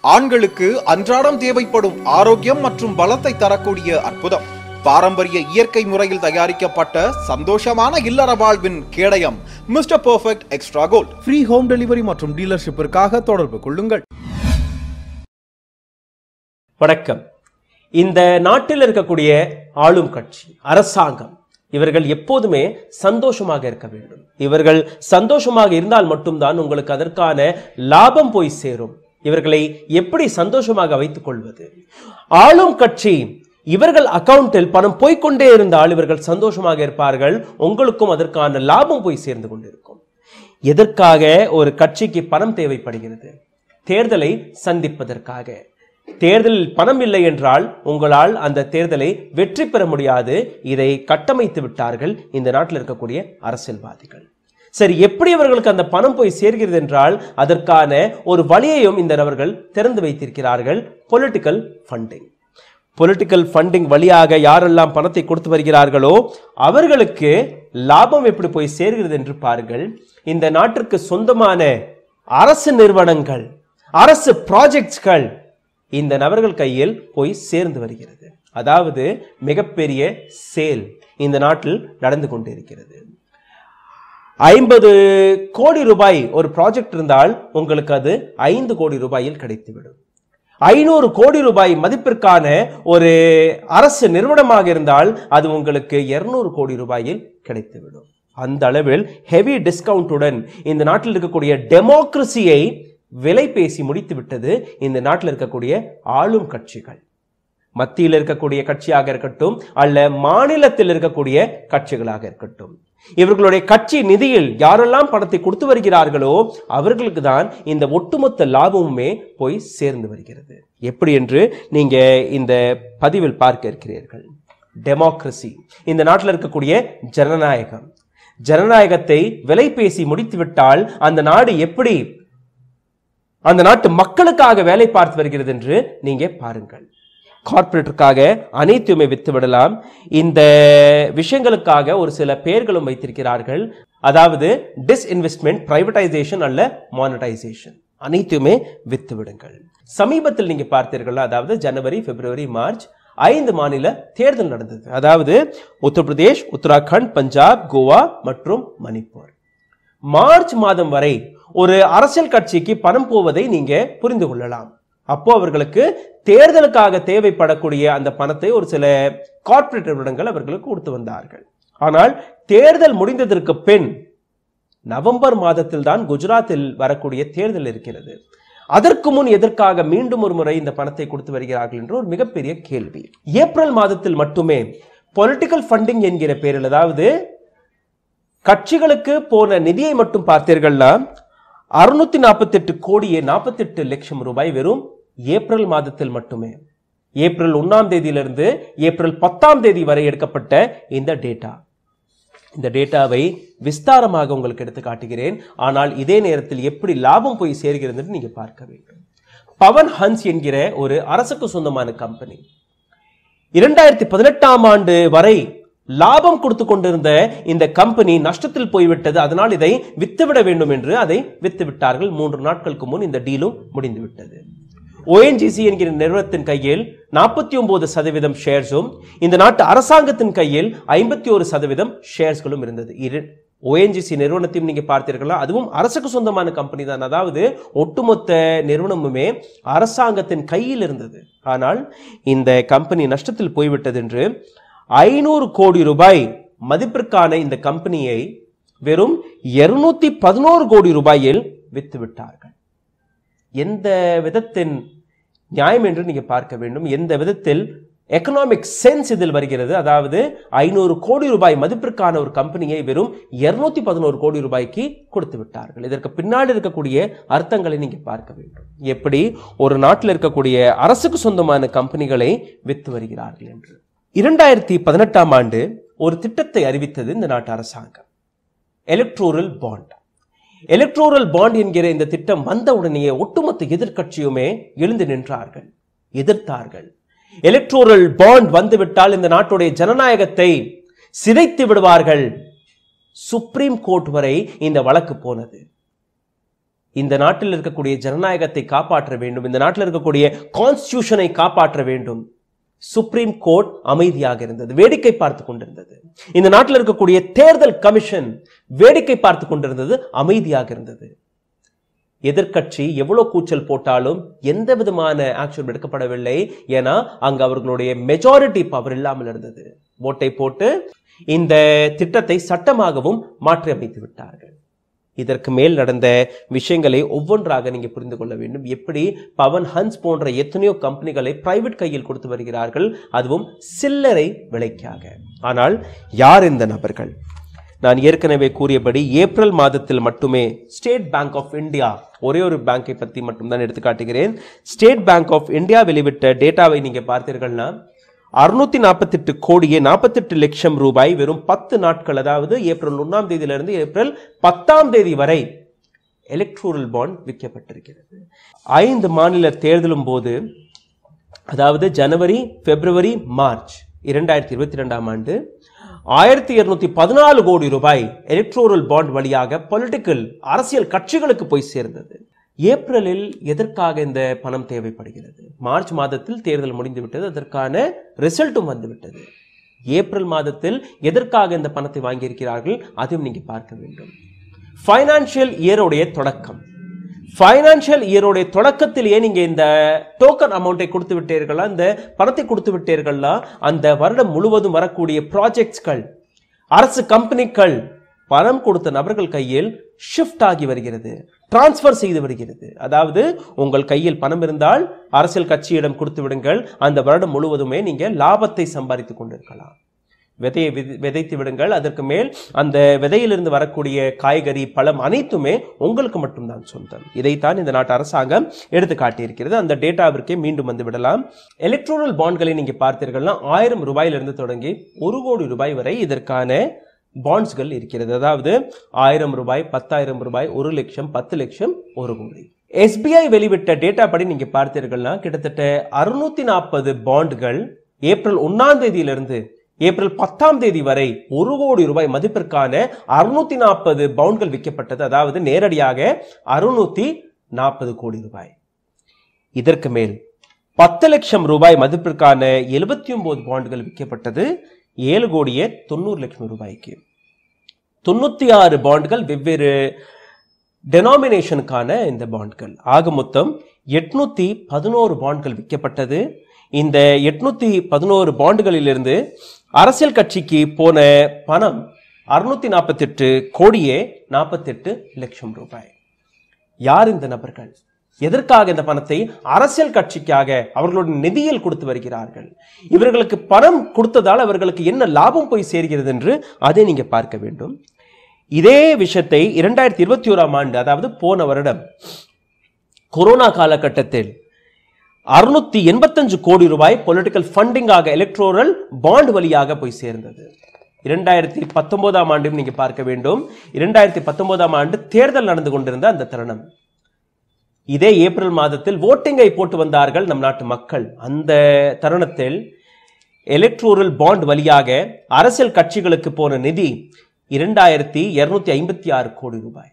ஆண்களுக்கு அன்றாடம் தேவைப்படும் ஆரோக்கியம் மற்றும் பலத்தை தரக்கூடிய அற்புதம் பாரம்பரிய இயற்கை முறையில் தயாரிக்கப்பட்ட சந்தோஷமான இல்லற வாழ்வின் கேடயம் mister perfect extra gold free home delivery மற்றும் டீலர்ஷிப்பிற்காக தொடர்பு கொள்ளுங்கள் வணக்கம் இந்த நாட்டில் இருக்கக்கூடிய ஆளும் கட்சி அரசாங்கம் இவர்கள் எப்போதுமே சந்தோஷமாக இருக்க வேண்டும் இவர்கள் சந்தோஷமாக இருந்தால் மட்டும்தான் உங்களுக்கு அதற்கான லாபம் போய் சேரும் இவர்களை எப்படி சந்தோஷமாக வைத்துக் கொள்வது ஆளும் கட்சி இவர்கள் அக்கவுண்டில் பணம் போய்க்கொண்டே இருந்தால் இவர்கள் சந்தோஷமாக இருப்பார்கள் உங்களுக்கும் அதற்கான லாபம் போய் சேர்ந்து கொண்டிருக்கும் எதற்காக ஒரு கட்சிக்கு பணம் தேவைப்படுகிறது தேர்தலை சந்திப்பதற்காக தேர்தலில் பணம் இல்லை என்றால் உங்களால் அந்த தேர்தலை வெற்றி பெற முடியாது இதை கட்டமைத்து விட்டார்கள் இந்த நாட்டில் இருக்கக்கூடிய அரசியல்வாதிகள் சரி எப்படி அவர்களுக்கு அந்த பணம் போய் சேர்கிறது என்றால் அதற்கான ஒரு வழியையும் இந்த நபர்கள் திறந்து வைத்திருக்கிறார்கள் பொலிட்டிக்கல் ஃபண்டிங் பொலிட்டிக்கல் ஃபண்டிங் வழியாக யாரெல்லாம் பணத்தை கொடுத்து வருகிறார்களோ அவர்களுக்கு லாபம் எப்படி போய் சேர்கிறது என்று பாருங்கள் இந்த நாட்டிற்கு சொந்தமான அரசு நிறுவனங்கள் அரசு ப்ராஜெக்ட்ஸ்கள் இந்த நபர்கள் கையில் போய் சேர்ந்து வருகிறது அதாவது மிகப்பெரிய சேல் இந்த நாட்டில் நடந்து கொண்டிருக்கிறது ஐம்பது கோடி ரூபாய் ஒரு ப்ராஜெக்ட் இருந்தால் உங்களுக்கு அது ஐந்து கோடி ரூபாயில் கிடைத்துவிடும் ஐநூறு கோடி ரூபாய் மதிப்பிற்கான ஒரு அரசு நிறுவனமாக இருந்தால் அது உங்களுக்கு இருநூறு கோடி ரூபாயில் கிடைத்துவிடும் அந்த அளவில் ஹெவி டிஸ்கவுண்டுடன் இந்த நாட்டில் இருக்கக்கூடிய டெமோக்ரஸியை விலை பேசி முடித்து விட்டது இந்த நாட்டில் இருக்கக்கூடிய ஆளும் கட்சிகள் மத்தியில் இருக்கக்கூடிய கட்சியாக இருக்கட்டும் அல்ல மாநிலத்தில் இருக்கக்கூடிய கட்சிகளாக இருக்கட்டும் இவர்களுடைய கட்சி நிதியில் யாரெல்லாம் பணத்தை கொடுத்து வருகிறார்களோ அவர்களுக்கு தான் இந்த ஒட்டுமொத்த லாபமுமே போய் சேர்ந்து வருகிறது எப்படி என்று நீங்க இந்த பதிவில் பார்க்க இருக்கிறீர்கள் டெமோக்ரஸி இந்த நாட்டில் இருக்கக்கூடிய ஜனநாயகம் ஜனநாயகத்தை விலை பேசி முடித்துவிட்டால் அந்த நாடு எப்படி அந்த நாட்டு மக்களுக்காக வேலை பார்த்து வருகிறது என்று நீங்க பாருங்கள் கார்பரேட்டுக்காக அனைத்துமே வித்து விடலாம் இந்த விஷயங்களுக்காக ஒரு சில பெயர்களும் வைத்திருக்கிறார்கள் அதாவது டிஸ்இன்வெஸ்ட்மெண்ட் பிரைவேடைசேஷன் அல்ல மானிட்டைசேஷன் அனைத்துமே வித்து விடுங்கள் சமீபத்தில் நீங்க பார்த்தீர்கள் அதாவது ஜனவரி பிப்ரவரி மார்ச் ஐந்து மாநில தேர்தல் நடந்தது அதாவது உத்தரப்பிரதேஷ் உத்தராகண்ட் பஞ்சாப் கோவா மற்றும் மணிப்பூர் மார்ச் மாதம் வரை ஒரு அரசியல் கட்சிக்கு பணம் போவதை நீங்க புரிந்து கொள்ளலாம் அப்போ அவர்களுக்கு தேர்தலுக்காக தேவைப்படக்கூடிய அந்த பணத்தை ஒரு சில கார்ப்பரேட் நிறுவனங்கள் அவர்களுக்கு கொடுத்து வந்தார்கள் ஆனால் தேர்தல் முடிந்ததற்கு பின் நவம்பர் மாதத்தில் தான் குஜராத்தில் வரக்கூடிய தேர்தல் இருக்கிறது அதற்கு முன் எதற்காக மீண்டும் ஒரு முறை இந்த பணத்தை கொடுத்து வருகிறார்கள் என்று ஒரு மிகப்பெரிய கேள்வி ஏப்ரல் மாதத்தில் மட்டுமே பொலிட்டிக்கல் ஃபண்டிங் என்கிற பேரில் அதாவது கட்சிகளுக்கு போன நிதியை மட்டும் பார்த்தீர்கள்னா அறுநூத்தி நாற்பத்தி எட்டு கோடியே நாற்பத்தி எட்டு லட்சம் ரூபாய் வெறும் ஏப்ரல் மாதத்தில் மட்டுமே ஏப்ரல் ஒன்னாம் தேதியிலிருந்து ஏப்ரல் பத்தாம் தேதி வரை எடுக்கப்பட்ட இந்த டேட்டா இந்த டேட்டாவை விஸ்தாரமாக உங்களுக்கு எடுத்து காட்டுகிறேன் ஆனால் இதே நேரத்தில் எப்படி லாபம் போய் சேர்கிறது என்று நீங்க பார்க்க வேண்டும் பவன் ஹன்ஸ் என்கிற ஒரு அரசுக்கு சொந்தமான கம்பெனி இரண்டாயிரத்தி பதினெட்டாம் ஆண்டு வரை லாபம் கொடுத்து கொண்டிருந்த இந்த கம்பெனி நஷ்டத்தில் போய்விட்டது அதனால் இதை வித்துவிட வேண்டும் என்று அதை வித்து விட்டார்கள் மூன்று நாட்களுக்கு முன் இந்த டீலும் முடிந்து விட்டது ஓஎன்ஜிசி என்கிற நிறுவனத்தின் கையில் நாற்பத்தி ஒன்பது சதவீதம் ஷேர்ஸும் இந்த நாட்டு அரசாங்கத்தின் கையில் ஐம்பத்தி ஒரு சதவீதம் ஷேர்ஸ்களும் இருந்தது இரு ஓஎன்ஜிசி நிறுவனத்தையும் நீங்க பார்த்தீர்களா அதுவும் அரசுக்கு சொந்தமான கம்பெனி தான் அதாவது ஒட்டுமொத்த நிறுவனமுமே அரசாங்கத்தின் கையில் இருந்தது ஆனால் இந்த கம்பெனி நஷ்டத்தில் போய்விட்டது என்று ஐநூறு கோடி ரூபாய் மதிப்பிற்கான இந்த கம்பெனியை வெறும் இருநூத்தி பதினோரு கோடி ரூபாயில் வித்து விட்டார்கள் எந்த விதத்தின் நியாயம் என்று நீங்க பார்க்க வேண்டும் எந்த விதத்தில் எக்கனாமிக் சென்ஸ் இதில் வருகிறது அதாவது ஐநூறு கோடி ரூபாய் மதிப்பிற்கான ஒரு கம்பெனியை வெறும் இருநூத்தி பதினோரு கோடி ரூபாய்க்கு கொடுத்து விட்டார்கள் இதற்கு பின்னாடி இருக்கக்கூடிய அர்த்தங்களை நீங்க பார்க்க வேண்டும் எப்படி ஒரு நாட்டில் இருக்கக்கூடிய அரசுக்கு சொந்தமான கம்பெனிகளை வித்து வருகிறார்கள் என்று இரண்டாயிரத்தி பதினெட்டாம் ஆண்டு ஒரு திட்டத்தை அறிவித்தது இந்த நாட்டு அரசாங்கம் எலக்ட்ரோரல் பாண்ட் எலக்ட்ரோரல் பாண்ட் என்கிற இந்த திட்டம் வந்த உடனேயே ஒட்டுமொத்த எதிர்க்கட்சியுமே எழுந்து நின்றார்கள் எதிர்த்தார்கள் எலக்ட்ரோரல் பாண்ட் வந்துவிட்டால் இந்த நாட்டுடைய ஜனநாயகத்தை சிதைத்து விடுவார்கள் சுப்ரீம் கோர்ட் வரை இந்த வழக்கு போனது இந்த நாட்டில் இருக்கக்கூடிய ஜனநாயகத்தை காப்பாற்ற வேண்டும் இந்த நாட்டில் இருக்கக்கூடிய கான்ஸ்டியூஷனை காப்பாற்ற வேண்டும் சுப்ரீம் கோர்ட் அமைதியாக இருந்தது வேடிக்கை பார்த்து கொண்டிருந்தது இந்த நாட்டில் இருக்கக்கூடிய தேர்தல் கமிஷன் வேடிக்கை பார்த்து கொண்டிருந்தது அமைதியாக இருந்தது எதிர்க்கட்சி எவ்வளவு கூச்சல் போட்டாலும் எந்த விதமான ஆக்ஷன் எடுக்கப்படவில்லை ஏன்னா அங்க அவர்களுடைய மெஜாரிட்டி பவர் இல்லாமல் இருந்தது ஓட்டை போட்டு இந்த திட்டத்தை சட்டமாகவும் மாற்றி அமைத்து விட்டார்கள் இதற்கு மேல் நடந்த விஷயங்களை ஒவ்வொன்றாக நீங்க புரிந்து கொள்ள வேண்டும் எப்படி பவன் ஹன்ஸ் போன்ற எத்தனையோ கம்பெனிகளை பிரைவேட் கையில் கொடுத்து வருகிறார்கள் அதுவும் சில்லறை விலைக்காக ஆனால் யார் இந்த நபர்கள் நான் ஏற்கனவே கூறியபடி ஏப்ரல் மாதத்தில் மட்டுமே ஸ்டேட் பேங்க் ஆஃப் இந்தியா ஒரே ஒரு பேங்கை பற்றி மட்டும்தான் எடுத்து காட்டுகிறேன் ஸ்டேட் பேங்க் ஆஃப் இந்தியா வெளிவிட்ட டேட்டாவை நீங்க பார்த்தீர்கள்னா அறுநூத்தி நாற்பத்தெட்டு கோடியே நாற்பத்தெட்டு லட்சம் ரூபாய் வெறும் பத்து நாட்கள் அதாவது ஏப்ரல் ஒன்றாம் தேதியிலிருந்து ஏப்ரல் பத்தாம் தேதி வரை எலக்ட்ரோரல் பாண்ட் விற்கப்பட்டிருக்கிறது ஐந்து மாநில தேர்தலும் போது அதாவது ஜனவரி பிப்ரவரி மார்ச் இரண்டாயிரத்தி இருபத்தி ரெண்டாம் ஆண்டு ஆயிரத்தி இருநூத்தி பதினாலு கோடி ரூபாய் எலக்ட்ரோரல் பாண்ட் வழியாக பொலிட்டிக்கல் அரசியல் கட்சிகளுக்கு போய் சேர்ந்தது ஏப்ரலில் எதற்காக இந்த பணம் தேவைப்படுகிறது மார்ச் மாதத்தில் தேர்தல் முடிந்துவிட்டது அதற்கான ரிசல்ட்டும் வந்துவிட்டது ஏப்ரல் மாதத்தில் எதற்காக இந்த பணத்தை வாங்கியிருக்கிறார்கள் அதையும் நீங்க பார்க்க வேண்டும் ஃபைனான்சியல் இயருடைய தொடக்கம் ஃபைனான்சியல் இயருடைய தொடக்கத்திலேயே நீங்க இந்த டோக்கன் அமௌண்ட்டை கொடுத்து விட்டீர்களா இந்த பணத்தை கொடுத்து விட்டீர்களா அந்த வருடம் முழுவதும் வரக்கூடிய ப்ராஜெக்ட்ஸ்கள் அரசு கம்பெனிகள் பணம் கொடுத்த நபர்கள் கையில் ஷிஃப்ட் ஆகி வருகிறது டிரான்ஸ்ஃபர் செய்து வருகிறது அதாவது உங்கள் கையில் பணம் இருந்தால் அரசியல் கட்சியிடம் கொடுத்து விடுங்கள் அந்த வருடம் முழுவதுமே நீங்க லாபத்தை சம்பாதித்துக் கொண்டிருக்கலாம் விதையை விதி- விதைத்து விடுங்கள் அதற்கு மேல் அந்த விதையிலிருந்து வரக்கூடிய காய்கறி பழம் அனைத்துமே உங்களுக்கு மட்டும்தான் சொந்தம் இதைத்தான் இந்த நாட்டு அரசாங்கம் எடுத்து காட்டியிருக்கிறது அந்த டேட்டாவிற்கே மீண்டும் வந்து விடலாம் எலக்ட்ரோரல் பாண்ட்களை நீங்க பார்த்தீர்கள்னா ஆயிரம் ரூபாயிலிருந்து தொடங்கி ஒரு கோடி ரூபாய் வரை இதற்கான பாண்ட்ஸ்கள் இருக்கிறது அதாவது ஆயிரம் ரூபாய் பத்தாயிரம் ரூபாய் ஒரு லட்சம் பத்து லட்சம் ஒரு கோடி எஸ்பிஐ வெளிவிட்ட டேட்டா படி நீங்க பார்த்தீர்கள்னா கிட்டத்தட்ட அறுநூத்தி நாற்பது பாண்டுகள் ஏப்ரல் ஒன்னாம் தேதியிலிருந்து ஏப்ரல் பத்தாம் தேதி வரை ஒரு கோடி ரூபாய் மதிப்பிற்கான அறுநூத்தி நாற்பது பவுண்ட்கள் விற்கப்பட்டது அதாவது நேரடியாக அறுநூத்தி நாற்பது கோடி ரூபாய் இதற்கு மேல் பத்து லட்சம் ரூபாய் மதிப்பிற்கான எழுபத்தி ஒன்பது பாண்டுகள் விற்கப்பட்டது ஏழு கோடியே தொண்ணூறு லட்சம் ரூபாய்க்கு தொண்ணூத்தி ஆறு பாண்டுகள் வெவ்வேறு டெனாமினேஷனுக்கான இந்த பாண்ட்கள் ஆக மொத்தம் எட்நூத்தி பதினோரு பாண்ட்கள் விற்கப்பட்டது இந்த எட்நூத்தி பதினோரு பாண்டுகளிலிருந்து அரசியல் கட்சிக்கு போன பணம் அறுநூத்தி நாற்பத்தெட்டு கோடியே நாற்பத்தெட்டு லட்சம் ரூபாய் யார் இந்த நபர்கள் எதற்காக இந்த பணத்தை அரசியல் கட்சிக்காக அவர்களுடைய நிதியில் கொடுத்து வருகிறார்கள் இவர்களுக்கு பணம் கொடுத்ததால் அவர்களுக்கு என்ன லாபம் போய் சேர்கிறது என்று அதை நீங்க பார்க்க வேண்டும் இதே விஷயத்தை இரண்டாயிரத்தி இருபத்தி ஓராம் ஆண்டு அதாவது போன வருடம் கொரோனா காலகட்டத்தில் அறுநூத்தி எண்பத்தஞ்சு கோடி ரூபாய் பொலிட்டிக்கல் ஃபண்டிங்காக எலக்ட்ரோரல் பாண்ட் வழியாக போய் சேர்ந்தது இரண்டாயிரத்தி பத்தொன்பதாம் ஆண்டும் நீங்க பார்க்க வேண்டும் இரண்டாயிரத்தி பத்தொன்பதாம் ஆண்டு தேர்தல் நடந்து கொண்டிருந்த அந்த தருணம் இதே ஏப்ரல் மாதத்தில் ஓட்டிங்கை போட்டு வந்தார்கள் நம் நாட்டு மக்கள் அந்த தருணத்தில் எலக்ட்ரோரல் பாண்ட் வழியாக அரசியல் கட்சிகளுக்கு போன நிதி இரண்டாயிரத்தி இருநூத்தி ஐம்பத்தி ஆறு கோடி ரூபாய்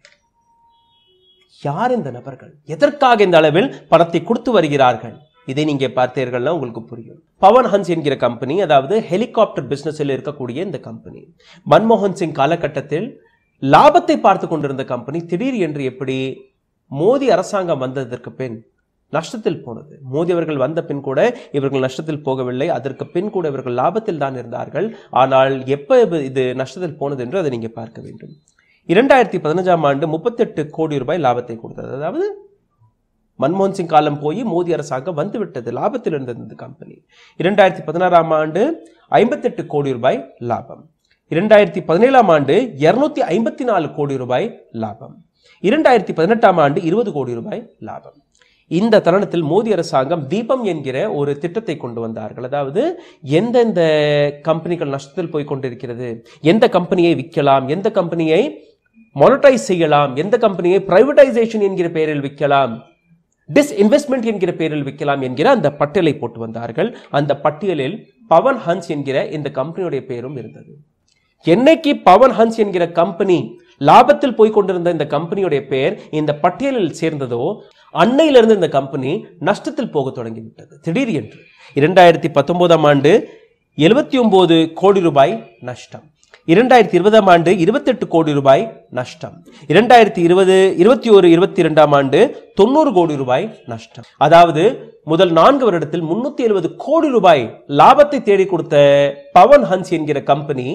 யார் இந்த நபர்கள் எதற்காக இந்த அளவில் பணத்தை கொடுத்து வருகிறார்கள் இதை நீங்க பார்த்தீர்கள்னா உங்களுக்கு புரியும் பவன் ஹன்ஸ் என்கிற கம்பெனி அதாவது ஹெலிகாப்டர் பிசினஸில் இருக்கக்கூடிய இந்த கம்பெனி மன்மோகன் சிங் காலகட்டத்தில் லாபத்தை பார்த்து கொண்டிருந்த கம்பெனி திடீர் என்று எப்படி மோடி அரசாங்கம் வந்ததற்கு பின் நஷ்டத்தில் போனது மோடி அவர்கள் வந்த பின் கூட இவர்கள் நஷ்டத்தில் போகவில்லை அதற்கு பின் கூட இவர்கள் லாபத்தில் தான் இருந்தார்கள் ஆனால் எப்ப இது நஷ்டத்தில் போனது என்று அதை நீங்க பார்க்க வேண்டும் இரண்டாயிரத்தி பதினஞ்சாம் ஆண்டு முப்பத்தெட்டு கோடி ரூபாய் லாபத்தை கொடுத்தது அதாவது மன்மோகன் சிங் காலம் போய் மோடி அரசாங்கம் வந்து விட்டது லாபத்தில் இருந்தது இந்த கம்பெனி இரண்டாயிரத்தி பதினாறாம் ஆண்டு ஐம்பத்தெட்டு கோடி ரூபாய் லாபம் இரண்டாயிரத்தி பதினேழாம் ஆண்டு இருநூத்தி ஐம்பத்தி நாலு கோடி ரூபாய் லாபம் இரண்டாயிரத்தி பதினெட்டாம் ஆண்டு இருபது கோடி ரூபாய் லாபம் இந்த தருணத்தில் மோடி அரசாங்கம் தீபம் என்கிற ஒரு திட்டத்தை கொண்டு வந்தார்கள் அதாவது எந்தெந்த கம்பெனிகள் நஷ்டத்தில் போய் கொண்டிருக்கிறது எந்த கம்பெனியை விற்கலாம் எந்த கம்பெனியை மானிட்டைஸ் செய்யலாம் எந்த கம்பெனியை பிரைவேடைசேஷன் என்கிற பெயரில் விற்கலாம் டிஸ்இன்வெஸ்ட்மெண்ட் என்கிற பெயரில் விற்கலாம் என்கிற அந்த பட்டியலை போட்டு வந்தார்கள் அந்த பட்டியலில் பவன் ஹன்ஸ் என்கிற இந்த கம்பெனியுடைய பெயரும் இருந்தது என்னைக்கு பவன் ஹன்ஸ் என்கிற கம்பெனி லாபத்தில் போய் கொண்டிருந்த இந்த கம்பெனியுடைய பெயர் இந்த பட்டியலில் சேர்ந்ததோ அன்னையிலிருந்து இந்த கம்பெனி நஷ்டத்தில் போக தொடங்கிவிட்டது திடீர் என்று இரண்டாயிரத்தி பத்தொன்பதாம் ஆண்டு எழுபத்தி ஒன்பது கோடி ரூபாய் நஷ்டம் இரண்டாயிரத்தி இருபதாம் ஆண்டு இருபத்தெட்டு கோடி ரூபாய் நஷ்டம் இரண்டாயிரத்தி இருபது இருபத்தி ஒரு இருபத்தி இரண்டாம் ஆண்டு தொண்ணூறு கோடி ரூபாய் நஷ்டம் அதாவது முதல் நான்கு வருடத்தில் முன்னூத்தி எழுபது கோடி ரூபாய் லாபத்தை தேடி கொடுத்த பவன் ஹன்ஸ் என்கிற கம்பெனி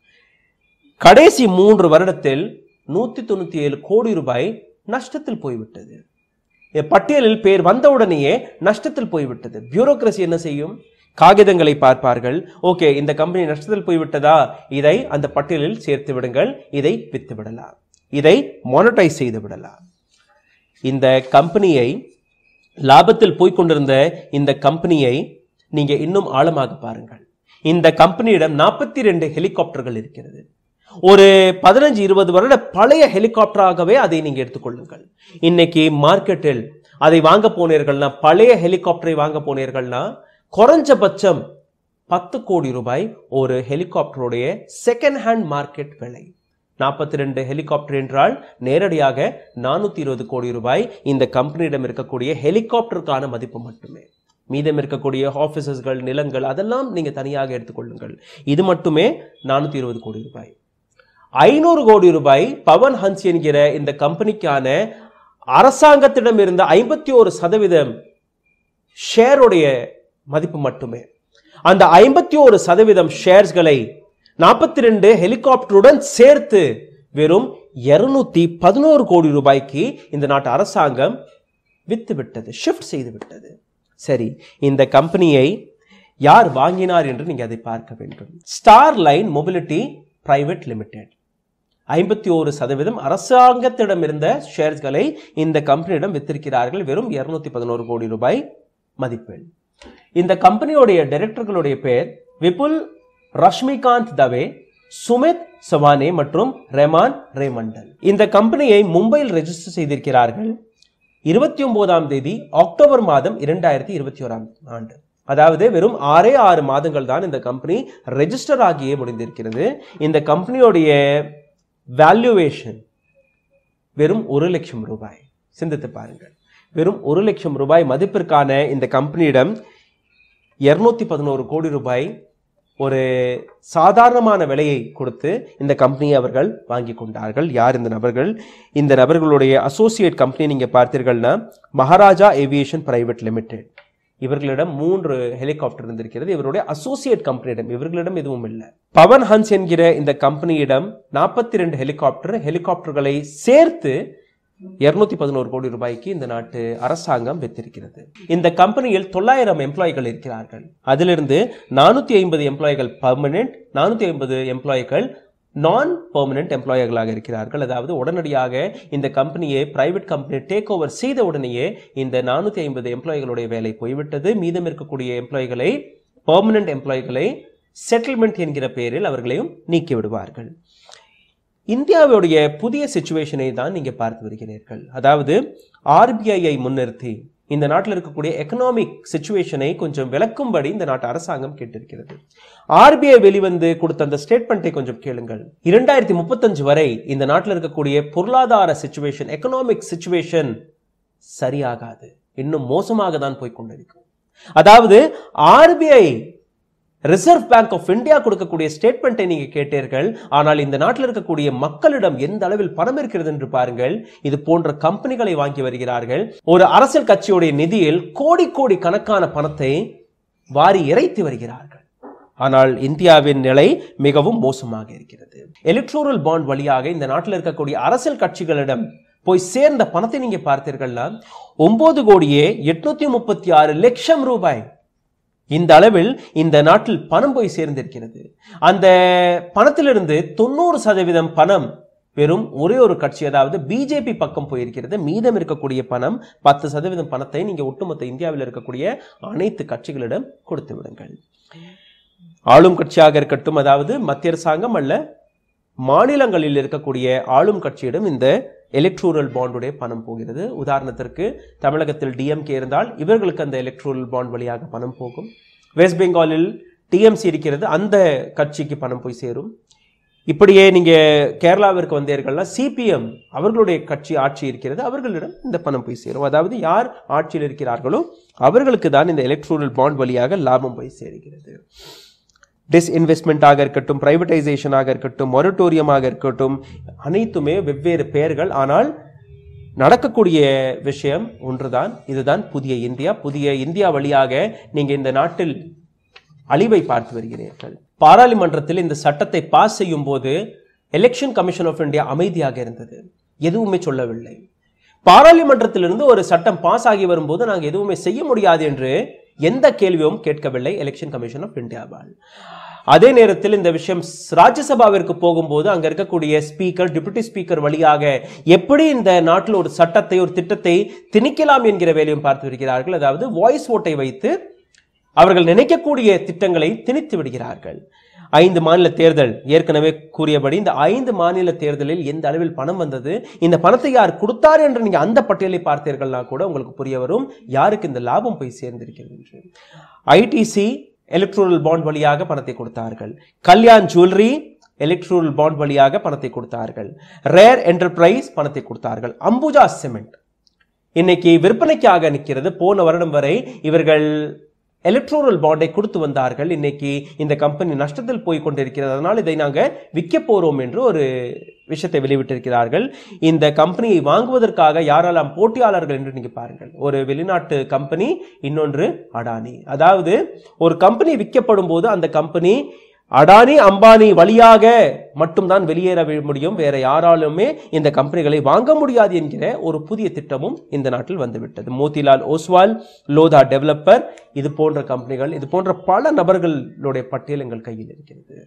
கடைசி மூன்று வருடத்தில் நூத்தி தொண்ணூத்தி ஏழு கோடி ரூபாய் நஷ்டத்தில் போய்விட்டது பட்டியலில் பேர் வந்தவுடனேயே நஷ்டத்தில் போய்விட்டது பியூரோக்ரசி என்ன செய்யும் காகிதங்களை பார்ப்பார்கள் ஓகே இந்த கம்பெனி நஷ்டத்தில் போய்விட்டதா இதை அந்த பட்டியலில் சேர்த்து விடுங்கள் இதை வித்து விடலாம் இதை மானிட்டைஸ் செய்து விடலாம் இந்த கம்பெனியை லாபத்தில் போய்க் கொண்டிருந்த இந்த கம்பெனியை நீங்க இன்னும் ஆழமாக பாருங்கள் இந்த கம்பெனியிடம் நாற்பத்தி ரெண்டு ஹெலிகாப்டர்கள் இருக்கிறது ஒரு பதினஞ்சு இருபது வருட பழைய ஹெலிகாப்டராகவே அதை நீங்க எடுத்துக்கொள்ளுங்கள் இன்னைக்கு மார்க்கெட்டில் அதை வாங்க போனீர்கள்னா பழைய ஹெலிகாப்டரை வாங்க போனீர்கள்னா குறைஞ்சபட்சம் பத்து கோடி ரூபாய் ஒரு ஹெலிகாப்டருடைய செகண்ட் ஹேண்ட் மார்க்கெட் விலை நாற்பத்தி ரெண்டு ஹெலிகாப்டர் என்றால் நேரடியாக நானூத்தி இருபது கோடி ரூபாய் இந்த கம்பெனியிடம் இருக்கக்கூடிய ஹெலிகாப்டருக்கான மதிப்பு மட்டுமே மீதம் இருக்கக்கூடிய ஆபீசஸ்கள் நிலங்கள் அதெல்லாம் நீங்க தனியாக எடுத்துக்கொள்ளுங்கள் இது மட்டுமே நானூத்தி இருபது கோடி ரூபாய் ஐநூறு கோடி ரூபாய் பவன் ஹன்ஸ் என்கிற இந்த கம்பெனிக்கான அரசாங்கத்திடம் இருந்த ஐம்பத்தி ஒரு சதவீதம் ஷேருடைய மதிப்பு மட்டுமே அந்த ஐம்பத்தி ஒரு சதவீதம் ஷேர்ஸ்களை நாற்பத்தி ரெண்டு ஹெலிகாப்டருடன் சேர்த்து வெறும் இருநூத்தி பதினோரு கோடி ரூபாய்க்கு இந்த நாட்டு அரசாங்கம் வித்து விட்டது ஷிஃப்ட் செய்து விட்டது சரி இந்த கம்பெனியை யார் வாங்கினார் என்று நீங்க அதை பார்க்க வேண்டும் Star Line mobility private limited ஐம்பத்தி ஒரு சதவீதம் அரசாங்கத்திடம் இருந்த ஷேர்ஸ்களை இந்த கம்பெனியிடம் வித்திருக்கிறார்கள் வெறும் இருநூத்தி பதினோரு கோடி ரூபாய் மதிப்பெண் இந்த கம்பெனியோடைய டைரக்டர்களுடைய பெயர் விபுல் ரஷ்மிகாந்த் தவே சுமித் சவானே மற்றும் ரெமான் ரேமண்டல் இந்த கம்பெனியை மும்பையில் ரெஜிஸ்டர் செய்திருக்கிறார்கள் இருபத்தி ஒன்பதாம் தேதி அக்டோபர் மாதம் இரண்டாயிரத்தி இருபத்தி ஓராம் ஆண்டு அதாவது வெறும் ஆறே ஆறு மாதங்கள் தான் இந்த கம்பெனி ரெஜிஸ்டர் ஆகியே முடிந்திருக்கிறது இந்த கம்பெனியோடைய வேல்யூவேஷன் வெறும் ஒரு லட்சம் ரூபாய் சிந்தித்து பாருங்கள் வெறும் ஒரு லட்சம் ரூபாய் மதிப்பிற்கான இந்த கம்பெனியிடம் இருநூத்தி பதினோரு கோடி ரூபாய் ஒரு சாதாரணமான விலையை கொடுத்து இந்த கம்பெனியை அவர்கள் வாங்கி கொண்டார்கள் யார் இந்த நபர்கள் இந்த நபர்களுடைய அசோசியேட் கம்பெனி நீங்க பார்த்தீர்கள்னா மகாராஜா ஏவியேஷன் பிரைவேட் லிமிடெட் இவர்களிடம் மூன்று ஹெலிகாப்டர் இருந்திருக்கிறது இவருடைய அசோசியேட் கம்பெனியிடம் இவர்களிடம் எதுவும் இல்லை பவன் ஹன்ஸ் என்கிற இந்த கம்பெனியிடம் நாற்பத்தி ரெண்டு ஹெலிகாப்டர் ஹெலிகாப்டர்களை சேர்த்து இருநூத்தி பதினோரு கோடி ரூபாய்க்கு இந்த நாட்டு அரசாங்கம் வித்திருக்கிறது இந்த கம்பெனியில் தொள்ளாயிரம் எம்ப்ளாய்கள் இருக்கிறார்கள் அதிலிருந்து நானூத்தி ஐம்பது எம்ப்ளாய்கள் பர்மனெண்ட் நானூத்தி ஐம்பது எம்ப்ளாய்கள் நான் பெர்மனெண்ட் எம்ப்ளாயர்களாக இருக்கிறார்கள் அதாவது உடனடியாக இந்த கம்பெனியை பிரைவேட் கம்பெனி டேக் ஓவர் செய்த உடனேயே இந்த நானூத்தி ஐம்பது எம்ப்ளாய்களுடைய வேலை போய்விட்டது மீதம் இருக்கக்கூடிய எம்ப்ளாய்களை பெர்மனெண்ட் எம்ப்ளாய்களை செட்டில்மெண்ட் என்கிற பெயரில் அவர்களையும் நீக்கி விடுவார்கள் இந்தியாவுடைய புதிய சுச்சுவேஷனை தான் நீங்க பார்த்து வருகிறீர்கள் அதாவது ஆர்பிஐயை முன்னிறுத்தி இந்த நாட்டில் இருக்கக்கூடிய எக்கனாமிக் சுச்சுவேஷனை கொஞ்சம் விளக்கும்படி இந்த நாட்டு அரசாங்கம் கேட்டிருக்கிறது ஆர்பிஐ வெளிவந்து கொடுத்த அந்த ஸ்டேட்மெண்ட்டை கொஞ்சம் கேளுங்கள் இரண்டாயிரத்தி முப்பத்தஞ்சு வரை இந்த நாட்டில் இருக்கக்கூடிய பொருளாதார சுச்சுவேஷன் எக்கனாமிக் சுச்சுவேஷன் சரியாகாது இன்னும் மோசமாக தான் போய் கொண்டிருக்கும் அதாவது RBI Reserve Bank of India கொடுக்கக்கூடிய ஸ்டேட்மெண்ட்டை நீங்க கேட்டீர்கள் ஆனால் இந்த நாட்டில் இருக்கக்கூடிய மக்களிடம் எந்த அளவில் பணம் இருக்கிறது என்று பாருங்கள் இது போன்ற கம்பெனிகளை வாங்கி வருகிறார்கள் ஒரு அரசியல் கட்சியுடைய நிதியில் கோடி கோடி கணக்கான பணத்தை வாரி இறைத்து வருகிறார்கள் ஆனால் இந்தியாவின் நிலை மிகவும் மோசமாக இருக்கிறது எலக்ட்ரோரல் பாண்ட் வழியாக இந்த நாட்டில் இருக்கக்கூடிய அரசியல் கட்சிகளிடம் போய் சேர்ந்த பணத்தை நீங்க பார்த்தீர்கள்னா ஒன்பது கோடியே எட்நூத்தி முப்பத்தி ஆறு லட்சம் ரூபாய் இந்த அளவில் இந்த நாட்டில் பணம் போய் சேர்ந்திருக்கிறது அந்த பணத்திலிருந்து தொண்ணூறு சதவீதம் பணம் வெறும் ஒரே ஒரு கட்சி அதாவது பிஜேபி பக்கம் போயிருக்கிறது மீதம் இருக்கக்கூடிய பணம் பத்து சதவீதம் பணத்தை நீங்க ஒட்டுமொத்த இந்தியாவில் இருக்கக்கூடிய அனைத்து கட்சிகளிடம் கொடுத்து விடுங்கள் ஆளும் கட்சியாக இருக்கட்டும் அதாவது மத்திய அரசாங்கம் அல்ல மாநிலங்களில் இருக்கக்கூடிய ஆளும் கட்சியிடம் இந்த எலக்ட்ரூரல் பாண்டுடைய பணம் போகிறது உதாரணத்திற்கு தமிழகத்தில் டிஎம்கே இருந்தால் இவர்களுக்கு அந்த எலக்ட்ரூரல் பாண்ட் வழியாக பணம் போகும் வெஸ்ட் பெங்காலில் டிஎம்சி இருக்கிறது அந்த கட்சிக்கு பணம் போய் சேரும் இப்படியே நீங்க கேரளாவிற்கு வந்தீர்கள்னா சிபிஎம் அவர்களுடைய கட்சி ஆட்சி இருக்கிறது அவர்களிடம் இந்த பணம் போய் சேரும் அதாவது யார் ஆட்சியில் இருக்கிறார்களோ அவர்களுக்கு தான் இந்த எலக்ட்ரோரல் பாண்ட் வழியாக லாபம் போய் சேருகிறது டிஸ்இன்வெஸ்ட்மெண்ட்டாக இருக்கட்டும் பிரைவேட்டைசேஷனாக இருக்கட்டும் மொரட்டோரியமாக இருக்கட்டும் அனைத்துமே வெவ்வேறு பெயர்கள் ஆனால் நடக்கக்கூடிய விஷயம் ஒன்றுதான் இதுதான் புதிய இந்தியா புதிய இந்தியா வழியாக நீங்க இந்த நாட்டில் அழிவை பார்த்து வருகிறீர்கள் பாராளுமன்றத்தில் இந்த சட்டத்தை பாஸ் செய்யும் போது எலெக்ஷன் கமிஷன் ஆஃப் இந்தியா அமைதியாக இருந்தது எதுவுமே சொல்லவில்லை பாராளுமன்றத்திலிருந்து ஒரு சட்டம் பாஸ் ஆகி வரும்போது நாங்கள் எதுவுமே செய்ய முடியாது என்று எந்த கேள்வியும் கேட்கவில்லை எலெக்ஷன் கமிஷன் ஆஃப் இந்தியாவால் அதே நேரத்தில் இந்த விஷயம் ராஜ்யசபாவிற்கு போகும்போது அங்க இருக்கக்கூடிய ஸ்பீக்கர் டிப்யூட்டி ஸ்பீக்கர் வழியாக எப்படி இந்த நாட்டில் ஒரு சட்டத்தை ஒரு திட்டத்தை திணிக்கலாம் என்கிற வேலையும் பார்த்து வருகிறார்கள் அதாவது வாய்ஸ் ஓட்டை வைத்து அவர்கள் நினைக்கக்கூடிய திட்டங்களை திணித்து விடுகிறார்கள் ஐந்து மாநில தேர்தல் ஏற்கனவே கூறியபடி இந்த ஐந்து மாநில தேர்தலில் எந்த அளவில் பணம் வந்தது இந்த பணத்தை யார் கொடுத்தார் என்று நீங்க அந்த பட்டியலை பார்த்தீர்கள்னா கூட உங்களுக்கு புரிய வரும் யாருக்கு இந்த லாபம் போய் சேர்ந்திருக்கிறது என்று ஐடிசி எலக்ட்ரோரல் பாண்ட் வழியாக பணத்தை கொடுத்தார்கள் கல்யாண் ஜுவல்லரி எலக்ட்ரோரல் பாண்ட் வழியாக பணத்தை கொடுத்தார்கள் ரேர் என்டர்பிரைஸ் பணத்தை கொடுத்தார்கள் அம்புஜா சிமெண்ட் இன்னைக்கு விற்பனைக்காக நிற்கிறது போன வருடம் வரை இவர்கள் எலக்ட்ரோரல் பாண்டை கொடுத்து வந்தார்கள் இன்னைக்கு இந்த கம்பெனி நஷ்டத்தில் போய் கொண்டிருக்கிறது அதனால் இதை நாங்கள் விற்க போறோம் என்று ஒரு விஷயத்தை வெளிவிட்டிருக்கிறார்கள் இந்த கம்பெனியை வாங்குவதற்காக யாரெல்லாம் போட்டியாளர்கள் என்று நீங்க பாருங்கள் ஒரு வெளிநாட்டு கம்பெனி இன்னொன்று அடானி அதாவது ஒரு கம்பெனி விற்கப்படும் போது அந்த கம்பெனி அடானி அம்பானி வழியாக மட்டும்தான் வெளியேற வி- முடியும் வேற யாராலுமே இந்த கம்பெனிகளை வாங்க முடியாது என்கிற ஒரு புதிய திட்டமும் இந்த நாட்டில் வந்துவிட்டது மோதிலால் ஓஸ்வால் லோதா டெவலப்பர் இது போன்ற கம்பெனிகள் இது போன்ற பல நபர்களுடைய பட்டியல் எங்கள் கையில் இருக்கிறது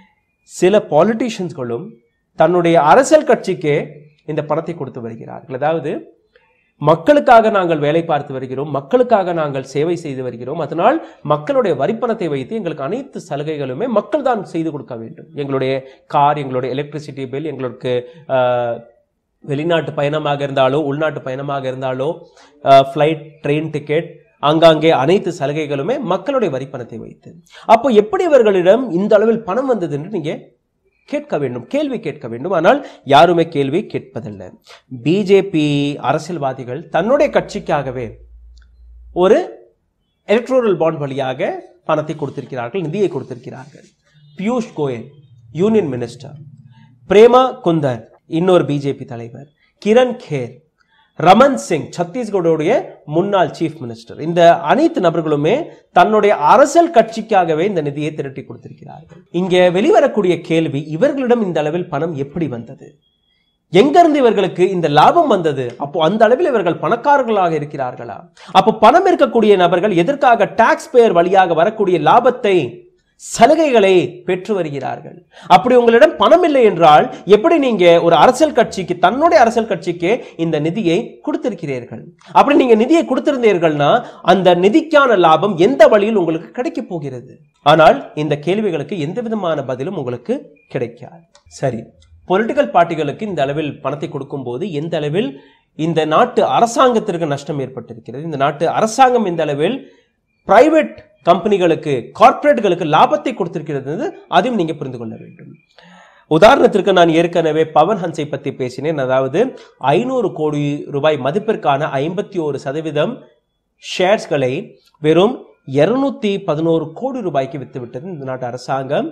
சில பாலிட்டிஷியன்ஸ்களும் தன்னுடைய அரசியல் கட்சிக்கே இந்த பணத்தை கொடுத்து வருகிறார்கள் அதாவது மக்களுக்காக நாங்கள் வேலை பார்த்து வருகிறோம் மக்களுக்காக நாங்கள் சேவை செய்து வருகிறோம் அதனால் மக்களுடைய வரிப்பணத்தை வைத்து எங்களுக்கு அனைத்து சலுகைகளுமே மக்கள் தான் செய்து கொடுக்க வேண்டும் எங்களுடைய கார் எங்களுடைய எலக்ட்ரிசிட்டி பில் எங்களுக்கு ஆஹ், வெளிநாட்டு பயணமாக இருந்தாலோ உள்நாட்டு பயணமாக இருந்தாலோ ஃப்ளைட் ட்ரெயின் டிக்கெட் ஆங்காங்கே அனைத்து சலுகைகளுமே மக்களுடைய வரிப்பணத்தை வைத்து அப்போ எப்படி இவர்களிடம் இந்த அளவில் பணம் வந்தது என்று நீங்க கேட்க வேண்டும் கேள்வி கேட்க வேண்டும் ஆனால் யாருமே கேள்வி கேட்பதில்லை பிஜேபி அரசியல்வாதிகள் தன்னுடைய கட்சிக்காகவே ஒரு எலக்ட்ரோரல் பாண்ட் வழியாக பணத்தை கொடுத்திருக்கிறார்கள் நிதியை கொடுத்திருக்கிறார்கள் பியூஷ் கோயல் யூனியன் மினிஸ்டர் பிரேமா குந்தர் இன்னொரு பிஜேபி தலைவர் கிரண் கேர் ரமன் சிங் சத்தீஸ்கருடைய முன்னாள் சீஃப் மினிஸ்டர் இந்த அனைத்து நபர்களுமே தன்னுடைய அரசியல் கட்சிக்காகவே இந்த நிதியை திரட்டி கொடுத்திருக்கிறார்கள் இங்க வெளிவரக்கூடிய கேள்வி இவர்களிடம் இந்த அளவில் பணம் எப்படி வந்தது எங்கிருந்து இவர்களுக்கு இந்த லாபம் வந்தது அப்போ அந்த அளவில் இவர்கள் பணக்காரர்களாக இருக்கிறார்களா அப்போ பணம் இருக்கக்கூடிய நபர்கள் எதற்காக டாக்ஸ் பேயர் வழியாக வரக்கூடிய லாபத்தை சலுகைகளை பெற்று வருகிறார்கள் அப்படி உங்களிடம் பணம் இல்லை என்றால் எப்படி நீங்க ஒரு அரசியல் கட்சிக்கு தன்னுடைய அரசியல் கட்சிக்கு இந்த நிதியை கொடுத்திருக்கிறீர்கள் அப்படி நீங்க நிதியை கொடுத்திருந்தீர்கள்னா அந்த நிதிக்கான லாபம் எந்த வழியில் உங்களுக்கு கிடைக்க போகிறது ஆனால் இந்த கேள்விகளுக்கு எந்த விதமான பதிலும் உங்களுக்கு கிடைக்காது சரி பொலிட்டிக்கல் பார்ட்டிகளுக்கு இந்த அளவில் பணத்தை கொடுக்கும்போது எந்த அளவில் இந்த நாட்டு அரசாங்கத்திற்கு நஷ்டம் ஏற்பட்டிருக்கிறது இந்த நாட்டு அரசாங்கம் இந்த அளவில் பிரைவேட் கம்பெனிகளுக்கு கார்ப்பரேட்டுகளுக்கு லாபத்தை கொடுத்திருக்கிறது அதையும் நீங்க புரிந்து கொள்ள வேண்டும் உதாரணத்திற்கு நான் ஏற்கனவே பவன் ஹன்ஸை பற்றி பேசினேன் அதாவது ஐநூறு கோடி ரூபாய் மதிப்பிற்கான ஐம்பத்தி ஒரு சதவீதம் ஷேர்ஸ்களை வெறும் இருநூத்தி பதினோரு கோடி ரூபாய்க்கு வித்துவிட்டது இந்த நாட்டு அரசாங்கம்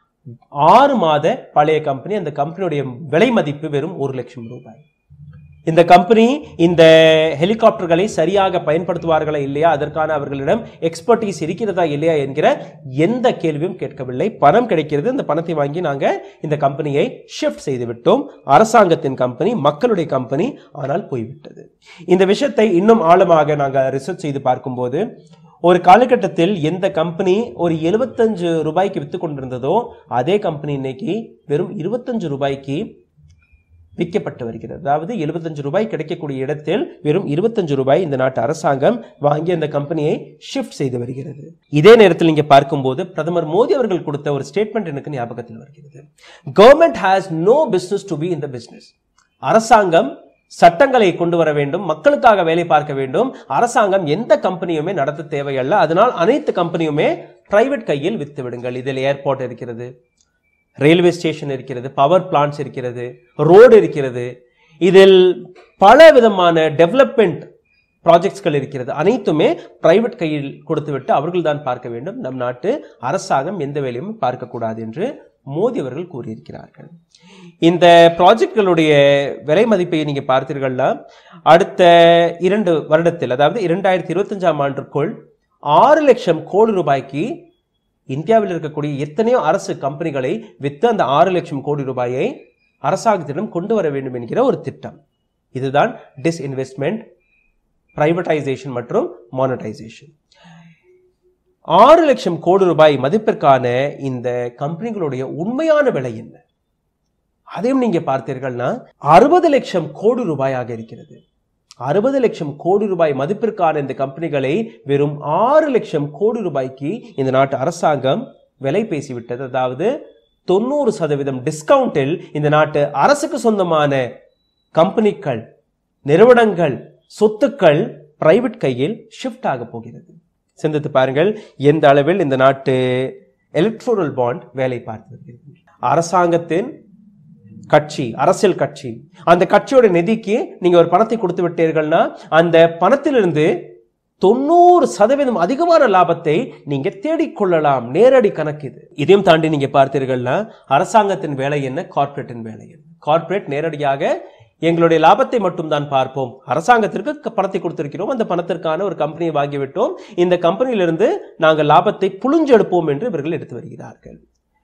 ஆறு மாத பழைய கம்பெனி அந்த கம்பெனியுடைய விலை மதிப்பு வெறும் ஒரு லட்சம் ரூபாய் இந்த கம்பெனி இந்த ஹெலிகாப்டர்களை சரியாக பயன்படுத்துவார்களா இல்லையா அதற்கான அவர்களிடம் எக்ஸ்பர்டீஸ் இருக்கிறதா இல்லையா என்கிற எந்த கேள்வியும் கேட்கவில்லை பணம் கிடைக்கிறது இந்த பணத்தை வாங்கி நாங்க இந்த கம்பெனியை ஷிஃப்ட் செய்து விட்டோம் அரசாங்கத்தின் கம்பெனி மக்களுடைய கம்பெனி ஆனால் போய்விட்டது இந்த விஷயத்தை இன்னும் ஆழமாக நாங்க ரிசர்ச் செய்து பார்க்கும்போது ஒரு காலகட்டத்தில் எந்த கம்பெனி ஒரு 75 ரூபாய்க்கு வித்து கொண்டிருந்ததோ அதே கம்பெனி இன்னைக்கு வெறும் 25 ரூபாய்க்கு விற்கப்பட்டு வருகிறது அதாவது 75 ரூபாய் கிடைக்கக்கூடிய இடத்தில் வெறும் 25 ரூபாய் இந்த நாட்டு அரசாங்கம் வாங்கி அந்த கம்பெனியை ஷிஃப்ட் செய்து வருகிறது இதே நேரத்தில் நீங்க பார்க்கும்போது பிரதமர் மோடி அவர்கள் கொடுத்த ஒரு ஸ்டேட்மெண்ட் எனக்கு ஞாபகத்தில் வருகிறது government has no business to be in the business அரசாங்கம் சட்டங்களை கொண்டு வர வேண்டும் மக்களுக்காக வேலை பார்க்க வேண்டும் அரசாங்கம் எந்த கம்பெனியுமே நடத்த தேவையல்ல அதனால் அனைத்து கம்பெனியுமே பிரைவேட் கையில் வித்து விடுங்கள் இதில் ஏர்போர்ட் இருக்கிறது ரயில்வே ஸ்டேஷன் இருக்கிறது பவர் பிளான்ட்ஸ் இருக்கிறது ரோடு இருக்கிறது இதில் பல விதமான டெவலப்மெண்ட் ப்ராஜெக்ட்ஸ்கள் இருக்கிறது அனைத்துமே பிரைவேட் கையில் கொடுத்துவிட்டு அவர்கள் தான் பார்க்க வேண்டும் நம் நாட்டு அரசாங்கம் எந்த வேலையும் பார்க்கக்கூடாது என்று மோடி அவர்கள் கூறியிருக்கிறார்கள் இந்த ப்ராஜெக்ட்களுடைய விலை மதிப்பை நீங்க பார்த்தீர்கள்னா அடுத்த இரண்டு வருடத்தில் அதாவது இரண்டாயிரத்தி இருபத்தஞ்சாம் ஆண்டுக்குள் ஆறு லட்சம் கோடி ரூபாய்க்கு இந்தியாவில் இருக்கக்கூடிய எத்தனையோ அரசு கம்பெனிகளை வித்து அந்த ஆறு லட்சம் கோடி ரூபாயை அரசாங்கத்திடம் கொண்டு வர வேண்டும் என்கிற ஒரு திட்டம் இதுதான் டிஸ்இன்வெஸ்ட்மெண்ட் பிரைவேட்டைசேஷன் மற்றும் மானடைசேஷன் ஆறு லட்சம் கோடி ரூபாய் மதிப்பிற்கான இந்த கம்பெனிகளுடைய உண்மையான விலை என்ன அதையும் நீங்க பார்த்தீர்கள்னா அறுபது லட்சம் கோடி ரூபாயாக இருக்கிறது அறுபது லட்சம் கோடி ரூபாய் மதிப்பிற்கான இந்த கம்பெனிகளை வெறும் ஆறு லட்சம் கோடி ரூபாய்க்கு இந்த நாட்டு அரசாங்கம் விலை பேசிவிட்டது அதாவது தொண்ணூறு சதவீதம் டிஸ்கவுண்டில் இந்த நாட்டு அரசுக்கு சொந்தமான கம்பெனிகள் நிறுவனங்கள் சொத்துக்கள் பிரைவேட் கையில் ஷிஃப்ட் ஆக போகிறது சிந்தித்து பாருங்கள் எந்த அளவில் இந்த நாட்டு எலக்ட்ரோரல் பாண்ட் வேலை பார்த்து வருகிறது அரசாங்கத்தின் கட்சி அரசியல் கட்சி அந்த கட்சியோட நிதிக்கு நீங்க ஒரு பணத்தை கொடுத்து விட்டீர்கள்னா அந்த பணத்திலிருந்து தொண்ணூறு சதவீதம் அதிகமான லாபத்தை நீங்க தேடிக்கொள்ளலாம் நேரடி கணக்கு இது இதையும் தாண்டி நீங்க பார்த்தீர்கள்னா அரசாங்கத்தின் வேலை என்ன கார்ப்பரேட்டின் வேலை என்ன கார்ப்பரேட் நேரடியாக எங்களுடைய லாபத்தை மட்டும் தான் பார்ப்போம் அரசாங்கத்திற்கு க- பணத்தை கொடுத்திருக்கிறோம் அந்த பணத்திற்கான ஒரு கம்பெனியை வாங்கிவிட்டோம் இந்த கம்பெனியிலிருந்து நாங்கள் லாபத்தை புழிஞ்செடுப்போம் என்று இவர்கள் எடுத்து வருகிறார்கள்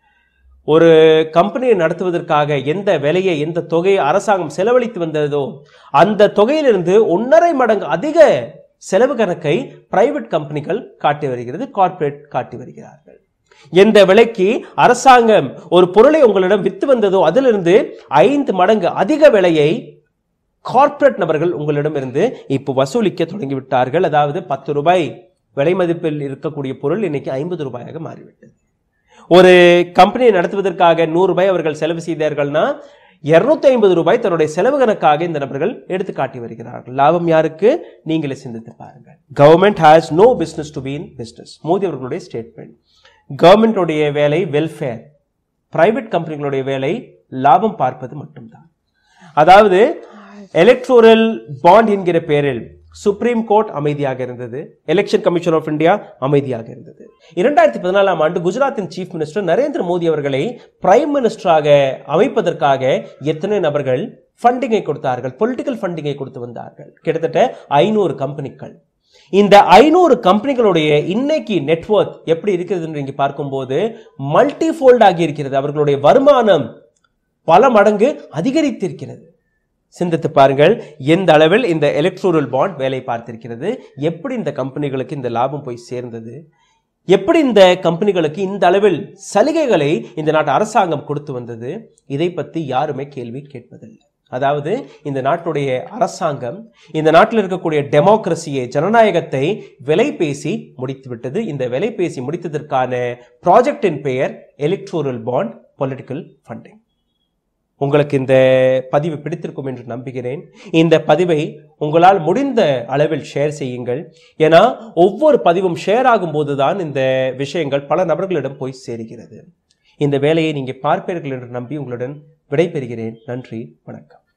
ஒரு கம்பெனியை நடத்துவதற்காக எந்த விலையை எந்த தொகையை அரசாங்கம் செலவழித்து வந்ததோ அந்த தொகையிலிருந்து ஒன்றரை மடங்கு அதிக செலவு கணக்கை பிரைவேட் கம்பெனிகள் காட்டி வருகிறது கார்ப்பரேட் காட்டி வருகிறார்கள் எந்த விலைக்கு அரசாங்கம் ஒரு பொருளை உங்களிடம் வித்து வந்ததோ அதிலிருந்து ஐந்து மடங்கு அதிக விலையை கார்ப்பரேட் நபர்கள் உங்களிடம் இருந்து இப்போ வசூலிக்க தொடங்கி விட்டார்கள் அதாவது பத்து ரூபாய் விலை மதிப்பில் இருக்கக்கூடிய பொருள் இன்னைக்கு ஐம்பது ரூபாயாக மாறிவிட்டது ஒரு கம்பெனியை நடத்துவதற்காக நூறு ரூபாய் அவர்கள் செலவு செய்தார்கள்னா இருநூத்தி ஐம்பது ரூபாய் தன்னுடைய செலவு கணக்காக இந்த நபர்கள் எடுத்து காட்டி வருகிறார்கள் லாபம் யாருக்கு நீங்களே சிந்தித்து பாருங்கள் government has no business to be in business Modi அவர்களுடைய ஸ்டேட்மெண்ட் கவர்மெண்டோடைய வேலை வெல்ஃபேர் பிரைவேட் கம்பெனிகளுடைய வேலை லாபம் பார்ப்பது மட்டும்தான் அதாவது எலக்ட்ரோரல் பாண்ட் என்கிற பெயரில் சுப்ரீம் கோர்ட் அமைதியாக இருந்தது எலெக்ஷன் கமிஷன் ஆஃப் இந்தியா அமைதியாக இருந்தது இரண்டாயிரத்தி பதினாலாம் ஆண்டு குஜராத்தின் சீஃப் மினிஸ்டர் நரேந்திர மோடி அவர்களை பிரைம் மினிஸ்டராக அமைப்பதற்காக எத்தனை நபர்கள் ஃபண்டிங்கை கொடுத்தார்கள் பொலிட்டிக்கல் ஃபண்டிங்கை கொடுத்து வந்தார்கள் கிட்டத்தட்ட ஐநூறு கம்பெனிகள் இந்த ஐநூறு கம்பெனிகளுடைய இன்னைக்கு நெட்வொர்க் எப்படி இருக்கிறது என்று இங்கே பார்க்கும்போது மல்டி ஃபோல்ட் ஆகி இருக்கிறது அவர்களுடைய வருமானம் பல மடங்கு அதிகரித்திருக்கிறது சிந்தித்து பாருங்கள் எந்த அளவில் இந்த எலக்ட்ரோரல் பாண்ட் வேலை பார்த்திருக்கிறது எப்படி இந்த கம்பெனிகளுக்கு இந்த லாபம் போய் சேர்ந்தது எப்படி இந்த கம்பெனிகளுக்கு இந்த அளவில் சலுகைகளை இந்த நாட்டு அரசாங்கம் கொடுத்து வந்தது இதை பற்றி யாருமே கேள்வி கேட்பதில்லை அதாவது இந்த நாட்டுடைய அரசாங்கம் இந்த நாட்டில் இருக்கக்கூடிய டெமோக்ரஸியை ஜனநாயகத்தை விலை பேசி முடித்து விட்டது இந்த விலை பேசி முடித்ததற்கான ப்ராஜெக்டின் பெயர் எலக்ட்ரோரல் பாண்ட் பொலிட்டிக்கல் ஃபண்டிங் உங்களுக்கு இந்த பதிவு பிடித்திருக்கும் என்று நம்புகிறேன் இந்த பதிவை உங்களால் முடிந்த அளவில் ஷேர் செய்யுங்கள் ஏன்னா ஒவ்வொரு பதிவும் ஷேர் ஆகும்போது தான் இந்த விஷயங்கள் பல நபர்களிடம் போய் சேருகிறது இந்த வேலையை நீங்கள் பார்ப்பீர்கள் என்று நம்பி உங்களுடன் விடைபெறுகிறேன் நன்றி வணக்கம்